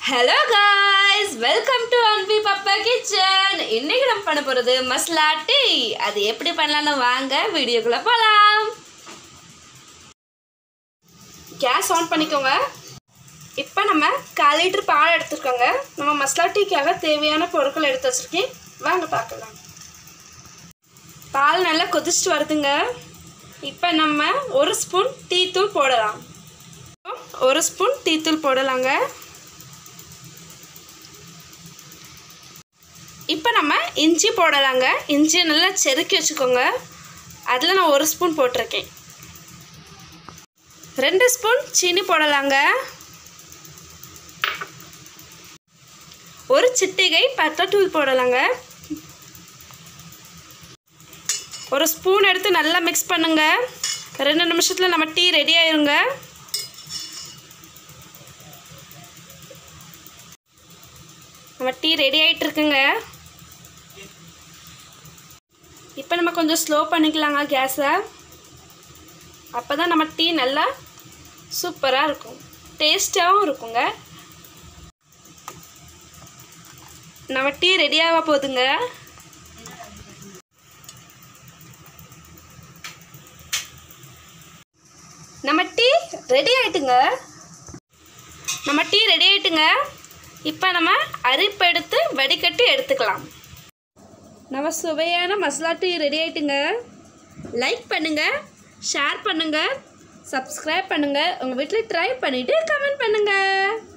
hello guys welcome to Anbi Pappa kitchen இன்னைக்கு நம்ம பண்ண போகிறது மசாலா டீ அது எப்படி பண்ணலாம்னு வாங்க வீடியோக்குள்ளே போகலாம் கேஸ் ஆன் பண்ணிக்கோங்க இப்போ நம்ம கால் லிட்டர் பால் எடுத்துருக்கோங்க நம்ம மசாலா டீக்காக தேவையான பொருட்கள் எடுத்து வச்சுருக்கேன் வாங்க பார்க்கலாம் பால் நல்லா கொதிச்சுட்டு வருதுங்க இப்போ நம்ம ஒரு ஸ்பூன் டீ தூள் போடலாம் ஒரு ஸ்பூன் டீ தூள் போடலாங்க இப்போ நம்ம இஞ்சி போடலாங்க இஞ்சியை நல்லா செதுக்கி வச்சுக்கோங்க அதில் நான் ஒரு ஸ்பூன் போட்டிருக்கேன் ரெண்டு ஸ்பூன் சீனி போடலாங்க ஒரு சிட்டிகை பத்தத்தூள் போடலாங்க ஒரு ஸ்பூன் எடுத்து நல்லா மிக்ஸ் பண்ணுங்க ரெண்டு நிமிஷத்தில் நம்ம டீ ரெடி ஆயிருங்க நம்ம டீ ரெடி ஆகிட்டு இருக்குங்க இப்போ நம்ம கொஞ்சம் ஸ்லோ பண்ணிக்கலாங்க கேஸை அப்போ தான் நம்ம டீ நல்லா சூப்பராக இருக்கும் டேஸ்ட்டாகவும் இருக்குங்க நம்ம டீ ரெடியாக போகுதுங்க நம்ம டீ ரெடி ஆயிட்டுங்க நம்ம டீ ரெடி ஆயிட்டுங்க இப்போ நம்ம அரிப்பு எடுத்து வடிகட்டி எடுத்துக்கலாம் நம்ம சுவையான மசாலா டீ ரெடி ஆயிட்டுங்க லைக் பண்ணுங்கள் ஷேர் பண்ணுங்கள் சப்ஸ்கிரைப் பண்ணுங்கள் உங்கள் வீட்டில் ட்ரை பண்ணிவிட்டு கமெண்ட் பண்ணுங்கள்